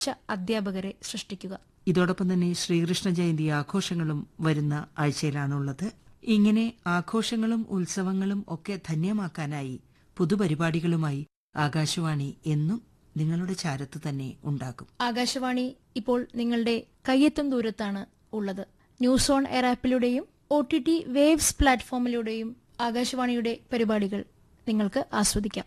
മികച്ച അധ്യാപകരെ സൃഷ്ടിക്കുക ഇതോടൊപ്പം തന്നെ ശ്രീകൃഷ്ണ ജയന്തി ആഘോഷങ്ങളും വരുന്ന ആഴ്ചയിലാണുള്ളത് ഇങ്ങനെ ആഘോഷങ്ങളും ഉത്സവങ്ങളും ഒക്കെ ധന്യമാക്കാനായി പുതുപരിപാടികളുമായി ആകാശവാണി എന്നും നിങ്ങളുടെ ചാരത്ത് തന്നെ ഉണ്ടാകും ആകാശവാണി ഇപ്പോൾ നിങ്ങളുടെ കയ്യെത്തും ദൂരത്താണ് ഉള്ളത് ന്യൂസ് ഓൺ എയർ ആപ്പിലൂടെയും ഒ ടി ടി വേവ്സ് പ്ലാറ്റ്ഫോമിലൂടെയും ആകാശവാണിയുടെ പരിപാടികൾ നിങ്ങൾക്ക് ആസ്വദിക്കാം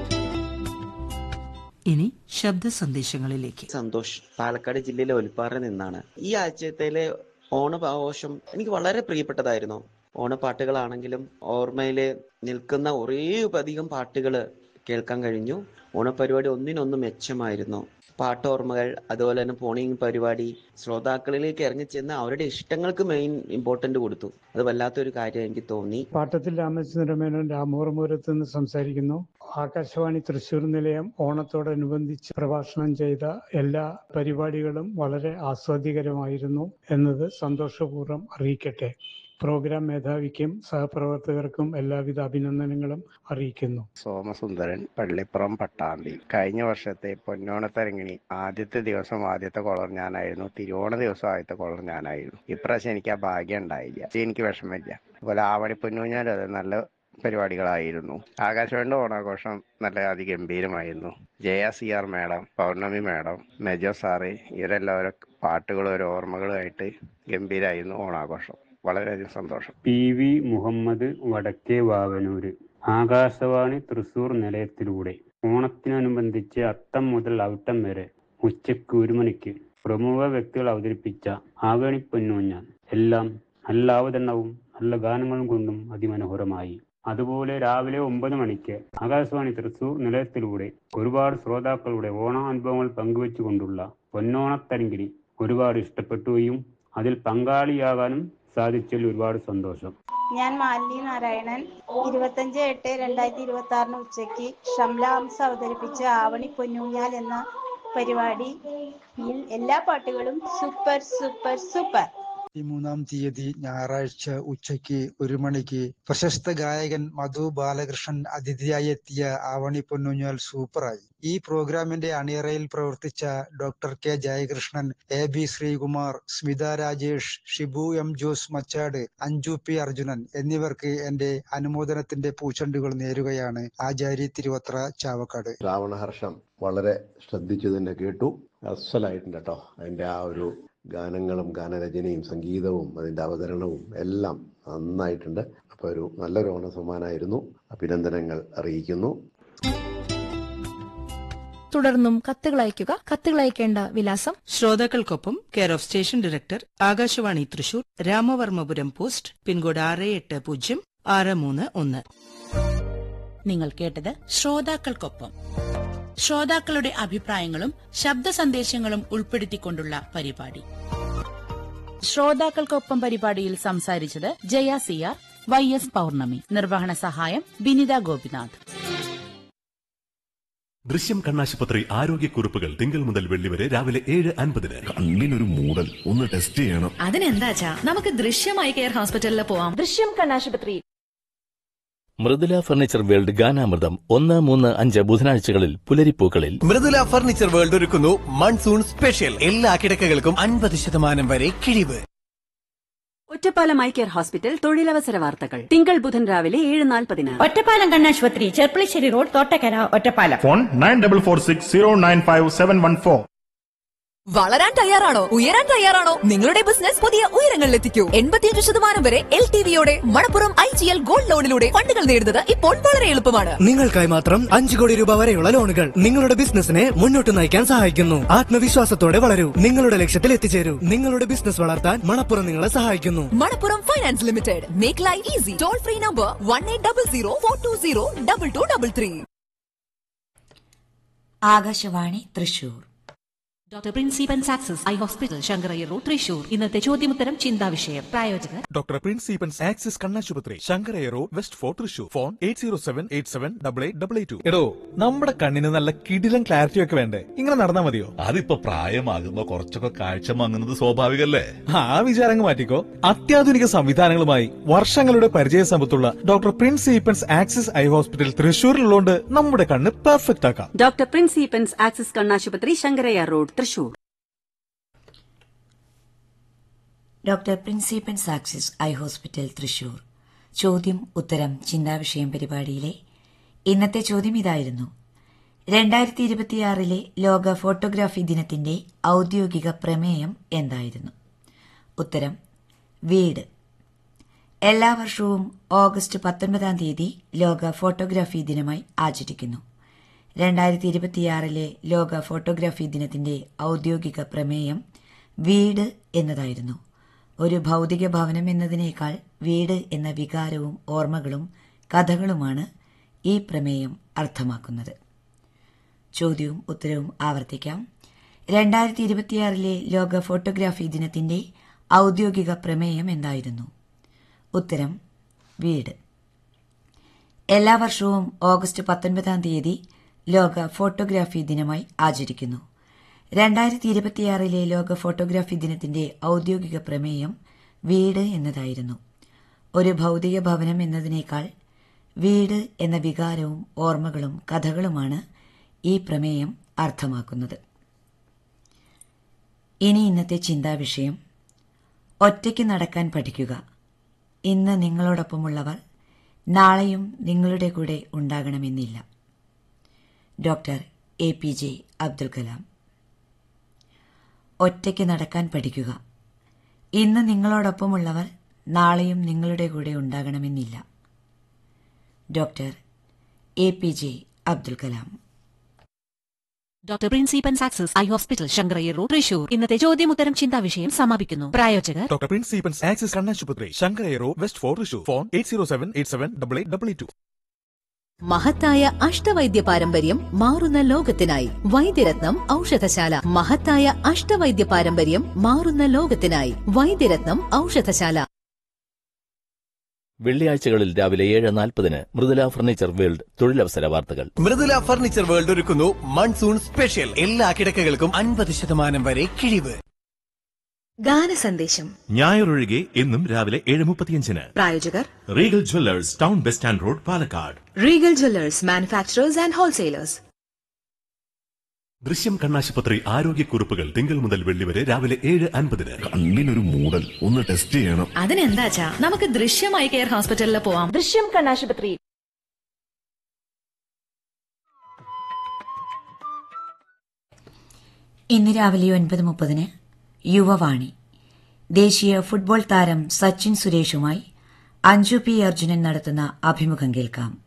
ഇനി ശബ്ദ സന്ദേശങ്ങളിലേക്ക് സന്തോഷ് പാലക്കാട് ജില്ലയിലെ ഒലിപ്പാറിൽ നിന്നാണ് ഈ ആഴ്ചത്തിലെ ഓണാഘോഷം എനിക്ക് വളരെ പ്രിയപ്പെട്ടതായിരുന്നു ഓണപ്പാട്ടുകളാണെങ്കിലും ഓർമ്മയില് നിൽക്കുന്ന ഒരേ അധികം പാട്ടുകൾ കേൾക്കാൻ കഴിഞ്ഞു ഓണപരിപാടി ഒന്നിനൊന്ന് മെച്ചമായിരുന്നു പാട്ടോർമ്മകൾ അതുപോലെ തന്നെ പോണിംഗ് പരിപാടി ശ്രോതാക്കളിലേക്ക് ഇറങ്ങിച്ചെന്ന് അവരുടെ ഇഷ്ടങ്ങൾക്ക് മെയിൻ ഇമ്പോർട്ടന്റ് കൊടുത്തു അത് വല്ലാത്തൊരു കാര്യം എനിക്ക് തോന്നി പാട്ടത്തിൽ രാമചന്ദ്രമേനോൻ രാമോർമൂരത്ത് നിന്ന് സംസാരിക്കുന്നു ആകാശവാണി തൃശൂർ നിലയം ഓണത്തോടനുബന്ധിച്ച് പ്രഭാഷണം ചെയ്ത എല്ലാ പരിപാടികളും വളരെ ആസ്വാദ്യകരമായിരുന്നു എന്നത് സന്തോഷപൂർവ്വം അറിയിക്കട്ടെ പ്രോഗ്രാം മേധാവിക്കും സഹപ്രവർത്തകർക്കും എല്ലാവിധ അഭിനന്ദനങ്ങളും അറിയിക്കുന്നു സോമസുന്ദരൻ പള്ളിപ്പുറം പട്ടാമ്പി കഴിഞ്ഞ വർഷത്തെ പൊന്നോണത്തരങ്ങിണി ആദ്യത്തെ ദിവസം ആദ്യത്തെ കോളർ ഞാനായിരുന്നു തിരുവോണ ദിവസം ആദ്യത്തെ കോളർ ഞാനായിരുന്നു ഇപ്രാവശ്യം എനിക്ക് ആ ഭാഗ്യം ഉണ്ടായില്ല ഇത് എനിക്ക് വിഷമമില്ല അതുപോലെ ആവണി പൊന്നൂഞ്ഞാൽ അത് നല്ല പരിപാടികളായിരുന്നു ആകാശവാണിയുടെ ഓണാഘോഷം നല്ല അതിഗംഭീരമായിരുന്നു Jaya C R madam Pournami madam Mejo sir ഇവരെല്ലാവരും പാട്ടുകളും ഒരു ഓർമ്മകളുമായിട്ട് ഗംഭീരായിരുന്നു ഓണാഘോഷം വളരെയധികം സന്തോഷം പി വി മുഹമ്മദ് വടക്കേ വാവനൂര് ആകാശവാണി തൃശൂർ നിലയത്തിലൂടെ ഓണത്തിനനുബന്ധിച്ച് അത്തം മുതൽ ഔട്ടം വരെ ഉച്ചയ്ക്ക് ഒരു മണിക്ക് പ്രമുഖ വ്യക്തികൾ അവതരിപ്പിച്ച ആവണി പൊന്നൂഞ്ഞാൽ എല്ലാം നല്ല അവതരണവും നല്ല ഗാനങ്ങളും കൊണ്ടും അതിമനോഹരമായി അതുപോലെ രാവിലെ ഒമ്പത് മണിക്ക് ആകാശവാണി തൃശൂർ നിലയത്തിലൂടെ ഒരുപാട് ശ്രോതാക്കളുടെ ഓണാനുഭവങ്ങൾ പങ്കുവെച്ചുകൊണ്ടുള്ള പൊന്നോണത്തരങ്കിടി ഒരുപാട് ഇഷ്ടപ്പെട്ടുകയും അതിൽ പങ്കാളിയാകാനും സാധിച്ചതിൽ ഒരുപാട് സന്തോഷം ഞാൻ മാലിനി നാരായണൻ ഇരുപത്തഞ്ച് എട്ട് രണ്ടായിരത്തി ഇരുപത്തി ആറിന് ഉച്ചയ്ക്ക് ഷംല ഹംസ അവതരിപ്പിച്ച ആവണി പൊന്നൂഞ്ഞാൽ എന്ന പരിപാടിയിൽ എല്ലാ പാട്ടുകളും സൂപ്പർ സൂപ്പർ സൂപ്പർ മൂന്നാം തീയതി ഞായറാഴ്ച ഉച്ചയ്ക്ക് ഒരു മണിക്ക് പ്രശസ്ത ഗായകൻ മധു ബാലകൃഷ്ണൻ അതിഥിയായി എത്തിയ ആവണി പൊന്നൂഞ്ഞാൽ സൂപ്പറായി ഈ പ്രോഗ്രാമിന്റെ അണിയറയിൽ പ്രവർത്തിച്ച doctor K Jayakrishnan A B Sreekumar Smitha Rajesh Shibu M Jose Machad Anju P Arjunan എന്നിവർക്ക് എന്റെ അനുമോദനത്തിന്റെ പൂച്ചെണ്ടുകൾ നേരുകയാണ് ആചാരി തിരുവത്ര ചാവക്കാട് രാവണഹർഷം വളരെ ശ്രദ്ധിച്ചു തന്നെ കേട്ടു അസലായിട്ടുണ്ട് കേട്ടോ അതിന്റെ ആ ഒരു ഗാനങ്ങളും ഗാനരചനയും സംഗീതവും അതിന്റെ അവതരണവും എല്ലാം നന്നായിട്ടുണ്ട് അപ്പൊ ഒരു നല്ലൊരു ഓണ സമ്മാനമായിരുന്നു അഭിനന്ദനങ്ങൾ അറിയിക്കുന്നു തുടർന്നും കത്തുകൾ അയയ്ക്കുക കത്തുകൾ അയക്കേണ്ട വിലാസം ശ്രോതാക്കൾക്കൊപ്പം care of station director Akashvani Thrissur Ramavarmapuram post pincode ആറ് എട്ട് പൂജ്യം ആറ് മൂന്ന് ഒന്ന് നിങ്ങൾ കേട്ടത് ശ്രോതാക്കൾക്കൊപ്പം ശ്രോതാക്കളുടെ അഭിപ്രായങ്ങളും ശബ്ദ സന്ദേശങ്ങളും ഉൾപ്പെടുത്തിക്കൊണ്ടുള്ള പരിപാടി ശ്രോതാക്കൾക്കൊപ്പം പരിപാടിയിൽ സംസാരിച്ചത് Jaya C R Y S Pournami നിർവഹണ സഹായം ബിനിത ഗോപിനാഥ് ദൃശ്യം കണ്ണാശുപത്രി ആരോഗ്യക്കുറിപ്പുകൾ തിങ്കൾ മുതൽ വെള്ളി വരെ രാവിലെ ഏഴ് അൻപതിന് കണ്ണിനൊരു മൂടൽ ഒന്ന് ടെസ്റ്റ് ചെയ്യണം അതിനെന്താച്ചാ നമുക്ക് ദൃശ്യമായി കെയർ ഹോസ്പിറ്റലിൽ പോവാം ദൃശ്യം കണ്ണാശുപത്രി മൃദുല ഫർണിച്ചർ വേൾഡ് ഗാനാമൃതം ഒന്ന് മൂന്ന് അഞ്ച് ബുധനാഴ്ചകളിൽ പുലരിപ്പൂക്കളിൽ മൃദുല ഫർണിച്ചർ വേൾഡ് ഒരുക്കുന്നു മൺസൂൺ സ്പെഷ്യൽ എല്ലാ കിടക്കകൾക്കും അൻപത് ശതമാനം വരെ കിഴിവ് ഒറ്റപ്പാലം ഐ കെയർ ഹോസ്പിറ്റൽ തൊഴിലവസര വാർത്തകൾ തിങ്കൾ ബുധൻ രാവിലെ ഏഴ് നാൽപ്പതിന് ഒറ്റപ്പാലം കണ്ണാശുപത്രി Cherpulassery road Thottakkara Ottapalam phone nine double four six zero nine five seven one four വളരാൻ തയ്യാറാണോ ഉയരാൻ തയ്യാറാണോ നിങ്ങളുടെ ബിസിനസ് പുതിയ ഉയരങ്ങളിൽ എത്തിക്കൂ എൺപത്തിയഞ്ച് ശതമാനം വരെ എൽ ടി വിയോടെ Manappuram I G L gold ലോണിലൂടെ ഫണ്ടുകൾ നേടുന്നത് ഇപ്പോൾ വളരെ എളുപ്പമാണ് നിങ്ങൾക്കായി മാത്രം അഞ്ചു കോടി രൂപ വരെയുള്ള ലോണുകൾ നിങ്ങളുടെ ബിസിനസിനെ മുന്നോട്ട് നയിക്കാൻ സഹായിക്കുന്നു ആത്മവിശ്വാസത്തോടെ വളരൂ നിങ്ങളുടെ ലക്ഷ്യത്തിൽ എത്തിച്ചേരൂ നിങ്ങളുടെ ബിസിനസ് വളർത്താൻ മണപ്പുറം നിങ്ങളെ സഹായിക്കുന്നു Manappuram finance limited make life easy toll free number one eight double zero four to zero double two double three Akashvani Thrissur doctor പ്രിൻസിപ്പൻ സാക്സസ് eye hospital Sankaraiah road Thrissur ഇന്നത്തെ ചോദ്യമുത്തരം ചിന്താ വിഷയം പ്രായോജകർ ഡോക്ടർ പ്രിൻസിപ്പൻസ് ആക്സിസ് കണ്ണാശുപത്രി Sankaraiya road west fort Thrissur phone eight zero seven eight seven double eight double eight to എടോ നമ്മുടെ കണ്ണിന് നല്ല കിടിലം ക്ലാരിറ്റി ഒക്കെ വേണ്ടേ ഇങ്ങനെ നടന്നാ മതിയോ അതിപ്പോ പ്രായമാകുമ്പോ കുറച്ചൊക്കെ കാഴ്ച മങ്ങുന്നത് സ്വാഭാവികല്ലേ ആ വിചാരങ്ങൾ മാറ്റിക്കോ അത്യാധുനിക സംവിധാനങ്ങളുമായി വർഷങ്ങളുടെ പരിചയ സമ്പത്തുള്ള doctor Prince ഈപ്പൻസ് axis eye hospital തൃശൂരിലുള്ളതുകൊണ്ട് നമ്മുടെ കണ്ണ് പെർഫെക്റ്റ് ആക്കാം ഡോക്ടർ പ്രിൻസ് ഈപ്പൻസ് ആക്സിസ് കണ്ണാശുപത്രി Sankaraiah road Thrissur doctor പ്രിൻസിപ്പൻ സാക്സിസ് eye hospital Thrissur ചോദ്യം ഉത്തരം ചിന്താവിഷയം പരിപാടിയിലെ ഇന്നത്തെ ചോദ്യം ഇതായിരുന്നു രണ്ടായിരത്തി ഇരുപത്തിയാറിലെ ലോക ഫോട്ടോഗ്രാഫി ദിനത്തിന്റെ ഔദ്യോഗിക പ്രമേയം എന്തായിരുന്നു ഉത്തരം വീട് എല്ലാ വർഷവും ഓഗസ്റ്റ് പത്തൊൻപതാം തീയതി ലോക ഫോട്ടോഗ്രാഫി ദിനമായി ആചരിക്കുന്നു രണ്ടായിരത്തി ഇരുപത്തിയാറിലെ ലോക ഫോട്ടോഗ്രാഫി ദിനത്തിന്റെ ഔദ്യോഗിക പ്രമേയം വീട് എന്നതായിരുന്നു ഒരു ഭൗതിക ഭവനം എന്നതിനേക്കാൾ വീട് എന്ന വികാരവും ഓർമ്മകളും കഥകളുമാണ് ഈ പ്രമേയം അർത്ഥമാക്കുന്നത് ചോദ്യവും ഉത്തരവും ആവർത്തിക്കാം രണ്ടായിരത്തി ഇരുപത്തിയാറിലെ ലോക ഫോട്ടോഗ്രാഫി ദിനത്തിന്റെ ഔദ്യോഗിക പ്രമേയം എന്തായിരുന്നു ഉത്തരം വീട് എല്ലാ വർഷവും ഓഗസ്റ്റ് പത്തൊൻപതാം തീയതി ലോക ഫോട്ടോഗ്രാഫി ദിനമായി ആചരിക്കുന്നു രണ്ടായിരത്തി ഇരുപത്തിയാറിലെ ലോക ഫോട്ടോഗ്രാഫി ദിനത്തിന്റെ ഔദ്യോഗിക പ്രമേയം വീട് എന്നതായിരുന്നു ഒരു ഭൗതിക ഭവനം എന്നതിനേക്കാൾ വീട് എന്ന വികാരവും ഓർമ്മകളും കഥകളുമാണ് ഈ പ്രമേയം അർത്ഥമാക്കുന്നത് ഇനി ഇന്നത്തെ ചിന്താവിഷയം ഒറ്റയ്ക്ക് നടക്കാൻ പഠിക്കുക ഇന്ന് നിങ്ങളോടൊപ്പമുള്ളവർ നാളെയും നിങ്ങളുടെ കൂടെ ഉണ്ടാകണമെന്നില്ല doctor A P J Abdul Kalam ഒറ്റയ്ക്ക് നടക്കാൻ പഠിക്കുക ഇന്ന് നിങ്ങളോടൊപ്പമുള്ളവർ നാളെയും നിങ്ങളുടെ കൂടെ ഉണ്ടാകണമെന്നില്ല doctor A P J Abdul Kalam doctor പ്രിൻസിപ്പൻ സാക്സസ് eye hospital Sankara Iyer road Thrissur ഇന്നത്തെ ചോദ്യമുത്തരം ചിന്താവിഷയം സമാപിക്കുന്നു പ്രായോജകർ ഡോക്ടർ പ്രിൻസിപ്പൻസ് ആക്സിസ് കണ്ണാശുപത്രി ശങ്കരേറോ west four Thrissur phone eight zero seven eight seven double eight double two മഹത്തായ അഷ്ടവൈദ്യ പാരമ്പര്യം മാറുന്ന ലോകത്തിനായി വൈദ്യരത്നം ഔഷധശാല മഹത്തായ അഷ്ടവൈദ്യ പാരമ്പര്യം മാറുന്ന ലോകത്തിനായി വൈദ്യരത്നം ഔഷധശാല വെള്ളിയാഴ്ചകളിൽ രാവിലെ ഏഴ് നാൽപ്പതിന് മൃദുല ഫർണിച്ചർ വേൾഡ് തൊഴിലവസര വാർത്തകൾ മൃദുല ഫർണിച്ചർ വേൾഡ് ഒരുക്കുന്നു മൺസൂൺ സ്പെഷ്യൽ എല്ലാ കിടക്കകൾക്കും അൻപത് ശതമാനം വരെ കിഴിവ് ഗാനസന്ദേശം ഞായറൊഴികെ എന്നും രാവിലെ ഏഴ് മുപ്പത്തിയഞ്ചിന് പ്രായോജകർ Regal jewellers town bus stand road Palakkad Regal jewellers manufacturers and wholesalers Drishyam കണ്ണാശുപത്രി ആരോഗ്യക്കുറിപ്പുകൾ തിങ്കൾ മുതൽ വെള്ളി വരെ രാവിലെ ഏഴ് അൻപതിന് കണ്ണിനൊരു മൂടൽ ഒന്ന് ടെസ്റ്റ് ചെയ്യണം അതിനെന്താച്ചാ നമുക്ക് ദൃശ്യമായി കെയർ ഹോസ്പിറ്റലിൽ പോവാം ദൃശ്യം കണ്ണാശുപത്രി ഇന്ന് രാവിലെ ഒൻപത് മുപ്പതിന് യുവവാണി ദേശീയ ഫുട്ബോൾ താരം സച്ചിൻ സുരേഷുമായി അഞ്ജു പി അർജുനൻ നടത്തുന്ന അഭിമുഖം കേൾക്കാം